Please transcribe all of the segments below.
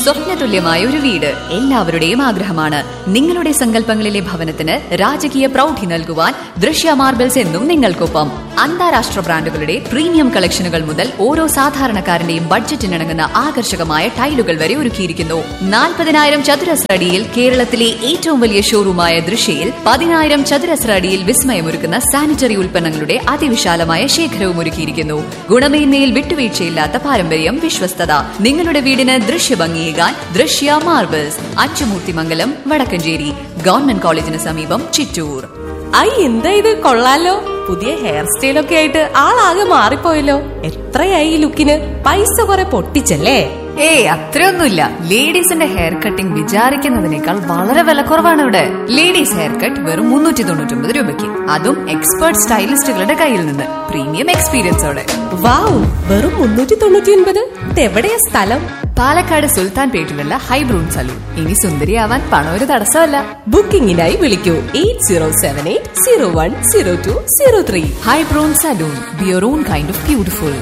സ്വപ്നതുല്യമായ ഒരു വീട് എല്ലാവരുടെയും ആഗ്രഹമാണ് നിങ്ങളുടെ സങ്കല്പങ്ങളിലെ ഭവനത്തിന് രാജകീയ പ്രൗഢി നൽകുവാൻ ദൃശ്യ മാർബിൾസ് എന്നും നിങ്ങൾക്കൊപ്പം അന്താരാഷ്ട്ര ബ്രാൻഡുകളുടെ പ്രീമിയം കളക്ഷനുകൾ മുതൽ ഓരോ സാധാരണക്കാരന്റെയും ബഡ്ജറ്റിനിണങ്ങുന്ന ആകർഷകമായ ടൈലുകൾ വരെ ഒരുക്കിയിരിക്കുന്നു നാൽപ്പതിനായിരം ചതുരശ്ര അടിയിൽ കേരളത്തിലെ ഏറ്റവും വലിയ ഷോറൂമായ ദൃശ്യയിൽ പതിനായിരം ചതുരശ്ര അടിയിൽ വിസ്മയമൊരുക്കുന്ന സാനിറ്ററി ഉൽപ്പന്നങ്ങളുടെ അതിവിശാലമായ ശേഖരവും ഒരുക്കിയിരിക്കുന്നു ഗുണമേന്മയിൽ വിട്ടുവീഴ്ചയില്ലാത്ത പാരമ്പര്യം വിശ്വസ്തത നിങ്ങളുടെ വീടിന് ദൃശ്യഭംഗിയേകാൻ ദൃശ്യ മാർബിൾസ് അച്ചുമൂർത്തിമംഗലം വടക്കഞ്ചേരി ഗവൺമെന്റ് കോളേജിന് സമീപം ചിറ്റൂർ ഐ എന്താ ഇത് കൊള്ളാലോ പുതിയ ഹെയർ സ്റ്റൈലൊക്കെ ആയിട്ട് ആളാകെ മാറിപ്പോയല്ലോ എത്രയായി ഈ ലുക്കിന് പൈസ കുറെ പൊട്ടിച്ചല്ലേ ഏയ് അത്രയൊന്നുമില്ല ലേഡീസിന്റെ ഹെയർ കട്ടിംഗ് വിചാരിക്കുന്നതിനേക്കാൾ വളരെ വിലക്കുറവാണ് ഇവിടെ ലേഡീസ് ഹെയർ കട്ട് വെറും മുന്നൂറ്റി തൊണ്ണൂറ്റി ഒമ്പത് രൂപയ്ക്ക് അതും എക്സ്പേർട്ട് സ്റ്റൈലിസ്റ്റുകളുടെ കയ്യിൽ നിന്ന് പ്രീമിയം എക്സ്പീരിയൻസോടെ വാവ് വെറും മുന്നൂറ്റി തൊണ്ണൂറ്റി ഒൻപത് ഇതെവിടെയാ സ്ഥലം പാലക്കാട് സുൽത്താൻ പേട്ടിലുള്ള ഹൈബ്രൂൺ സലൂൺ ഇനി സുന്ദരിയാവാൻ പണം ഒരു തടസ്സമല്ല ബുക്കിംഗിനായി വിളിക്കൂ eight zero seven eight zero one zero two zero three ഹൈബ്രൂൺ salon be your own kind of beautiful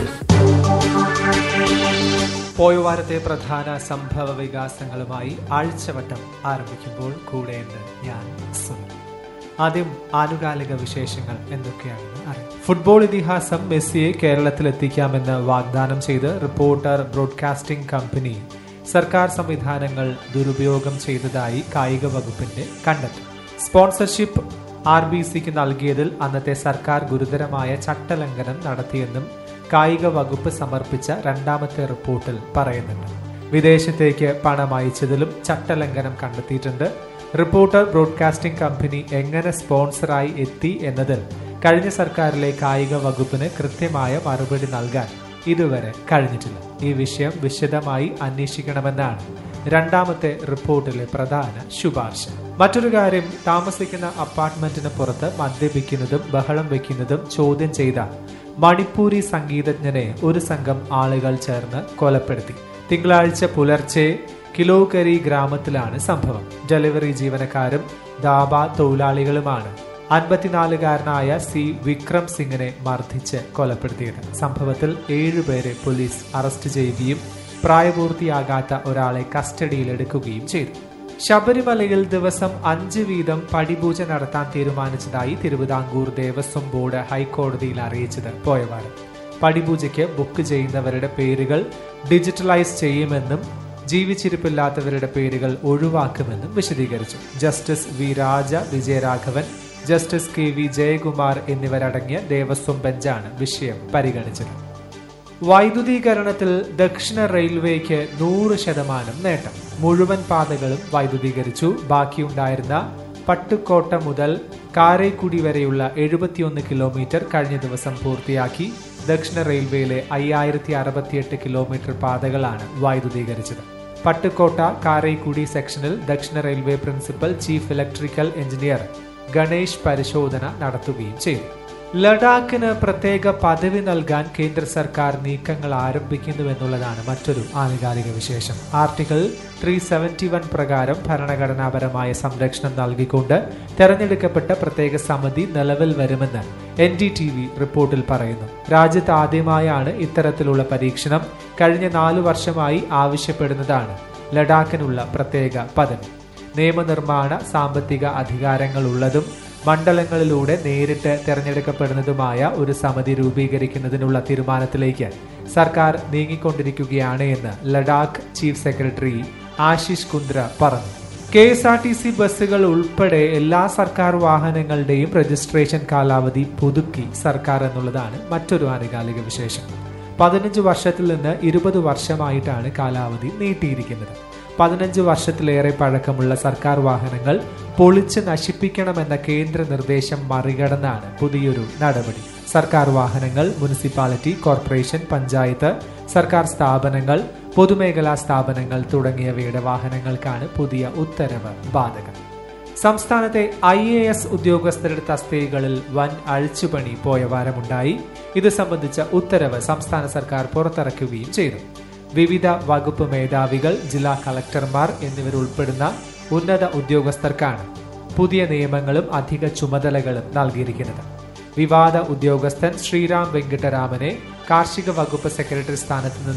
പോയ വാരത്തെ പ്രധാന സംഭവ വികാസങ്ങളുമായി ആഴ്ചവട്ടം ആരംഭിക്കുമ്പോൾ കൂടെയുണ്ട് ഞാൻ സുനിൽ ആദ്യം ആനുകാലിക വിശേഷങ്ങൾ എന്തൊക്കെയാണെന്ന് അറിയാം ഫുട്ബോൾ ഇതിഹാസം മെസ്സിയെ കേരളത്തിലെത്തിക്കാമെന്ന് വാഗ്ദാനം ചെയ്ത് റിപ്പോർട്ടർ ബ്രോഡ്കാസ്റ്റിംഗ് കമ്പനി സർക്കാർ സംവിധാനങ്ങൾ ദുരുപയോഗം ചെയ്തതായി കായിക വകുപ്പിന്റെ കണ്ടെത്തൽ സ്പോൺസർഷിപ്പ് ആർ ബി സിക്ക് നൽകിയതിൽ അന്നത്തെ സർക്കാർ ഗുരുതരമായ ചട്ടലംഘനം നടത്തിയെന്നും കായിക വകുപ്പ് സമർപ്പിച്ച രണ്ടാമത്തെ റിപ്പോർട്ടിൽ പറയുന്നുണ്ട് വിദേശത്തേക്ക് പണം അയച്ചതിലും ചട്ടലംഘനം കണ്ടെത്തിയിട്ടുണ്ട് റിപ്പോർട്ടർ ബ്രോഡ്കാസ്റ്റിംഗ് കമ്പനി എങ്ങനെ സ്പോൺസറായി എത്തി എന്നതിൽ കഴിഞ്ഞ സർക്കാരിലെ കായിക വകുപ്പിന് കൃത്യമായ മറുപടി നൽകാൻ ഇതുവരെ കഴിഞ്ഞിട്ടില്ല ഈ വിഷയം വിശദമായി അന്വേഷിക്കണമെന്നാണ് രണ്ടാമത്തെ റിപ്പോർട്ടിലെ പ്രധാന ശുപാർശ മറ്റൊരു കാര്യം താമസിക്കുന്ന അപ്പാർട്ട്മെന്റിന് പുറത്ത് മദ്യപിക്കുന്നതും ബഹളം വെക്കുന്നതും ചോദ്യം ചെയ്ത മണിപ്പൂരി സംഗീതജ്ഞനെ ഒരു സംഘം ആളുകൾ ചേർന്ന് കൊലപ്പെടുത്തി തിങ്കളാഴ്ച പുലർച്ചെ കിലോകരി ഗ്രാമത്തിലാണ് സംഭവം ഡെലിവറി ജീവനക്കാരും ദാബ തൊഴിലാളികളുമാണ് അൻപത്തിനാലുകാരനായ സി വിക്രം സിംഗിനെ മർദ്ദിച്ച് കൊലപ്പെടുത്തിയത് സംഭവത്തിൽ ഏഴുപേരെ പോലീസ് അറസ്റ്റ് ചെയ്യുകയും പ്രായപൂർത്തിയാകാത്ത ഒരാളെ കസ്റ്റഡിയിലെടുക്കുകയും ചെയ്തു ശബരിമലയിൽ ദിവസം അഞ്ച് വീതം പടിപൂജ നടത്താൻ തീരുമാനിച്ചതായി തിരുവിതാംകൂർ ദേവസ്വം ബോർഡ് ഹൈക്കോടതിയിൽ അറിയിച്ചത് പോയവാരം പടിപൂജയ്ക്ക് ബുക്ക് ചെയ്യുന്നവരുടെ പേരുകൾ ഡിജിറ്റലൈസ് ചെയ്യുമെന്നും ജീവിച്ചിരിപ്പില്ലാത്തവരുടെ പേരുകൾ ഒഴിവാക്കുമെന്നും വിശദീകരിച്ചു justice V Raja Vijayaraghavan justice K V Jayakumar എന്നിവരടങ്ങിയ ദേവസ്വം ബെഞ്ചാണ് വിഷയം പരിഗണിച്ചത് വൈദ്യുതീകരണത്തിൽ ദക്ഷിണ റെയിൽവേക്ക് നൂറ് ശതമാനം നേട്ടം മുഴുവൻ പാതകളും വൈദ്യുതീകരിച്ചു ബാക്കിയുണ്ടായിരുന്ന പട്ടുക്കോട്ട മുതൽ കാരൈക്കുടി വരെയുള്ള എഴുപത്തിയൊന്ന് കിലോമീറ്റർ കഴിഞ്ഞ ദിവസം പൂർത്തിയാക്കി ദക്ഷിണ റെയിൽവേയിലെ അയ്യായിരത്തി അറുപത്തിയെട്ട് കിലോമീറ്റർ പാതകളാണ് വൈദ്യുതീകരിച്ചത് പട്ടുക്കോട്ട കാരൈക്കുടി സെക്ഷനിൽ ദക്ഷിണ railway principal chief electrical engineer Ganesh പരിശോധന നടത്തുകയും ചെയ്തു ലഡാക്കിന് പ്രത്യേക പദവി നൽകാൻ കേന്ദ്ര സർക്കാർ നീക്കങ്ങൾ ആരംഭിക്കുന്നുവെന്നുള്ളതാണ് മറ്റൊരു ആനുകാലിക വിശേഷം ആർട്ടിക്കിൾ ത്രീ സെവന്റി വൺ പ്രകാരം ഭരണഘടനാപരമായ സംരക്ഷണം നൽകിക്കൊണ്ട് തെരഞ്ഞെടുക്കപ്പെട്ട പ്രത്യേക സമിതി നിലവിൽ വരുമെന്ന് എൻ ഡി ടി വി റിപ്പോർട്ടിൽ പറയുന്നു രാജ്യത്ത് ആദ്യമായാണ് ഇത്തരത്തിലുള്ള പരീക്ഷണം കഴിഞ്ഞ നാലു വർഷമായി ആവശ്യപ്പെടുന്നതാണ് ലഡാക്കിനുള്ള പ്രത്യേക പദവി നിയമനിർമ്മാണ സാമ്പത്തിക അധികാരങ്ങളുള്ളതും മണ്ഡലങ്ങളിലൂടെ നേരിട്ട് തെരഞ്ഞെടുക്കപ്പെടുന്നതുമായ ഒരു സമിതി രൂപീകരിക്കുന്നതിനുള്ള തീരുമാനത്തിലേക്ക് സർക്കാർ നീങ്ങിക്കൊണ്ടിരിക്കുകയാണ് എന്ന് ലഡാക്ക് ചീഫ് സെക്രട്ടറി ആശിഷ് കുന്ദ്ര പറഞ്ഞു K S R T C ബസ്സുകൾ ഉൾപ്പെടെ എല്ലാ സർക്കാർ വാഹനങ്ങളുടെയും രജിസ്ട്രേഷൻ കാലാവധി പുതുക്കി സർക്കാർ എന്നുള്ളതാണ് മറ്റൊരു ആനുകാലിക വിശേഷം പതിനഞ്ച് വർഷത്തിൽ നിന്ന് ഇരുപത് വർഷമായിട്ടാണ് കാലാവധി നീട്ടിയിരിക്കുന്നത് പതിനഞ്ച് വർഷത്തിലേറെ പഴക്കമുള്ള സർക്കാർ വാഹനങ്ങൾ പൊളിച്ച് നശിപ്പിക്കണമെന്ന കേന്ദ്ര നിർദ്ദേശം മറികടന്നാണ് പുതിയൊരു നടപടി സർക്കാർ വാഹനങ്ങൾ മുനിസിപ്പാലിറ്റി കോർപ്പറേഷൻ പഞ്ചായത്ത് സർക്കാർ സ്ഥാപനങ്ങൾ പൊതുമേഖലാ സ്ഥാപനങ്ങൾ തുടങ്ങിയവയുടെ വാഹനങ്ങൾക്കാണ് പുതിയ ഉത്തരവ് ബാധകം സംസ്ഥാനത്തെ ഐ എ എസ് ഉദ്യോഗസ്ഥരുടെ തസ്തികകളിൽ വൻ അഴിച്ചുപണി പോയ വാരമുണ്ടായി ഇത് സംബന്ധിച്ച ഉത്തരവ് സംസ്ഥാന സർക്കാർ പുറത്തിറക്കുകയും ചെയ്തു വിവിധ വകുപ്പ് മേധാവികൾ ജില്ലാ കളക്ടർമാർ എന്നിവരുൾപ്പെടുന്ന ഉന്നത ഉദ്യോഗസ്ഥർക്കാണ് പുതിയ നിയമങ്ങളും അധിക ചുമതലകളും നൽകിയിരിക്കുന്നത് വിവാദ ഉദ്യോഗസ്ഥൻ ശ്രീറാം വെങ്കിട്ടരാമനെ കാർഷിക വകുപ്പ് സെക്രട്ടറി സ്ഥാനത്ത് നിന്ന്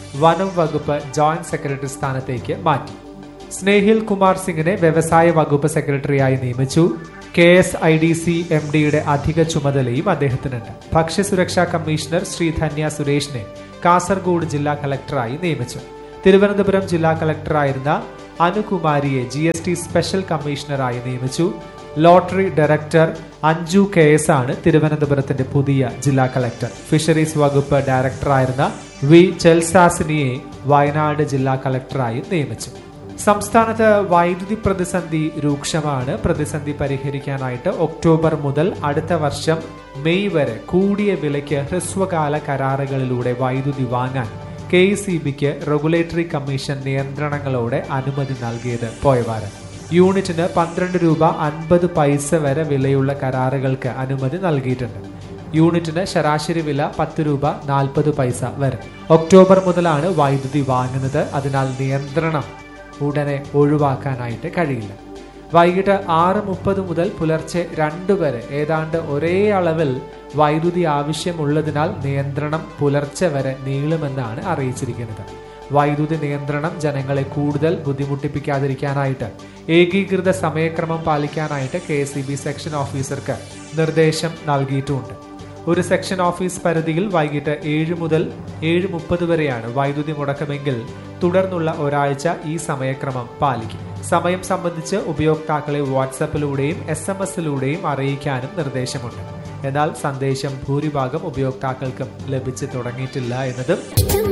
വനം വകുപ്പ് ജോയിന്റ് സെക്രട്ടറി സ്ഥാനത്തേക്ക് മാറ്റി സ്നേഹിൽ കുമാർ സിംഗിനെ വ്യവസായ വകുപ്പ് സെക്രട്ടറിയായി നിയമിച്ചു K S I D C M ഡിയുടെ അധിക ചുമതലയും അദ്ദേഹത്തിനുണ്ട് ഭക്ഷ്യസുരക്ഷാ കമ്മീഷണർ ശ്രീ ധന്യ സുരേഷിനെ കാസർഗോഡ് ജില്ലാ കളക്ടറായി നിയമിച്ചു തിരുവനന്തപുരം ജില്ലാ കളക്ടറായിരുന്ന അനുകുമാരിയെ ജി എസ് ടി സ്പെഷ്യൽ കമ്മീഷണറായി നിയമിച്ചു lottery director Anju K S ആണ് തിരുവനന്തപുരത്തിന്റെ പുതിയ ജില്ലാ കളക്ടർ ഫിഷറീസ് വകുപ്പ് ഡയറക്ടറായിരുന്ന വി ചെൽസാസിനിയെ വയനാട് ജില്ലാ കളക്ടറായി നിയമിച്ചു സംസ്ഥാനത്ത് വൈദ്യുതി പ്രതിസന്ധി രൂക്ഷമാണ് പ്രതിസന്ധി പരിഹരിക്കാനായിട്ട് ഒക്ടോബർ മുതൽ അടുത്ത വർഷം മെയ് വരെ കൂടിയ വിലയ്ക്ക് ഹ്രസ്വകാല കരാറുകളിലൂടെ വൈദ്യുതി വാങ്ങാൻ കെ സി ബിക്ക് റെഗുലേറ്ററി കമ്മീഷൻ നിയന്ത്രണങ്ങളോടെ അനുമതി നൽകിയത് പോയവാരം യൂണിറ്റിന് പന്ത്രണ്ട് രൂപ അൻപത് പൈസ വരെ വിലയുള്ള കരാറുകൾക്ക് അനുമതി നൽകിയിട്ടുണ്ട് യൂണിറ്റിന് ശരാശരി വില പത്ത് രൂപ നാൽപ്പത് പൈസ വരെ ഒക്ടോബർ മുതലാണ് വൈദ്യുതി വാങ്ങുന്നത് അതിനാൽ നിയന്ത്രണം ഉടനെ ഒഴിവാക്കാനായിട്ട് കഴിയില്ല വൈകിട്ട് ആറ് മുപ്പത് മുതൽ പുലർച്ചെ രണ്ട് വരെ ഏതാണ്ട് ഒരേ അളവിൽ വൈദ്യുതി ആവശ്യമുള്ളതിനാൽ നിയന്ത്രണം പുലർച്ചെ വരെ നീളുമെന്നാണ് അറിയിച്ചിരിക്കുന്നത് വൈദ്യുതി നിയന്ത്രണം ജനങ്ങളെ കൂടുതൽ ബുദ്ധിമുട്ടിപ്പിക്കാതിരിക്കാനായിട്ട് ഏകീകൃത സമയക്രമം പാലിക്കാനായിട്ട് കെ സെക്ഷൻ ഓഫീസർക്ക് നിർദ്ദേശം നൽകിയിട്ടുമുണ്ട് ഒരു സെക്ഷൻ ഓഫീസ് പരിധിയിൽ വൈകിട്ട് ഏഴ് മുതൽ ഏഴ് മുപ്പത് വരെയാണ് വൈദ്യുതി മുടക്കമെങ്കിൽ തുടർന്നുള്ള ഒരാഴ്ച ഈ സമയക്രമം പാലിക്കും സമയം സംബന്ധിച്ച് ഉപയോക്താക്കളെ വാട്സപ്പിലൂടെയും എസ് എം എസിലൂടെയും അറിയിക്കാനും നിർദ്ദേശമുണ്ട് എന്നാൽ സന്ദേശം ഭൂരിഭാഗം ഉപയോക്താക്കൾക്കും ലഭിച്ചു തുടങ്ങിയിട്ടില്ല എന്നതും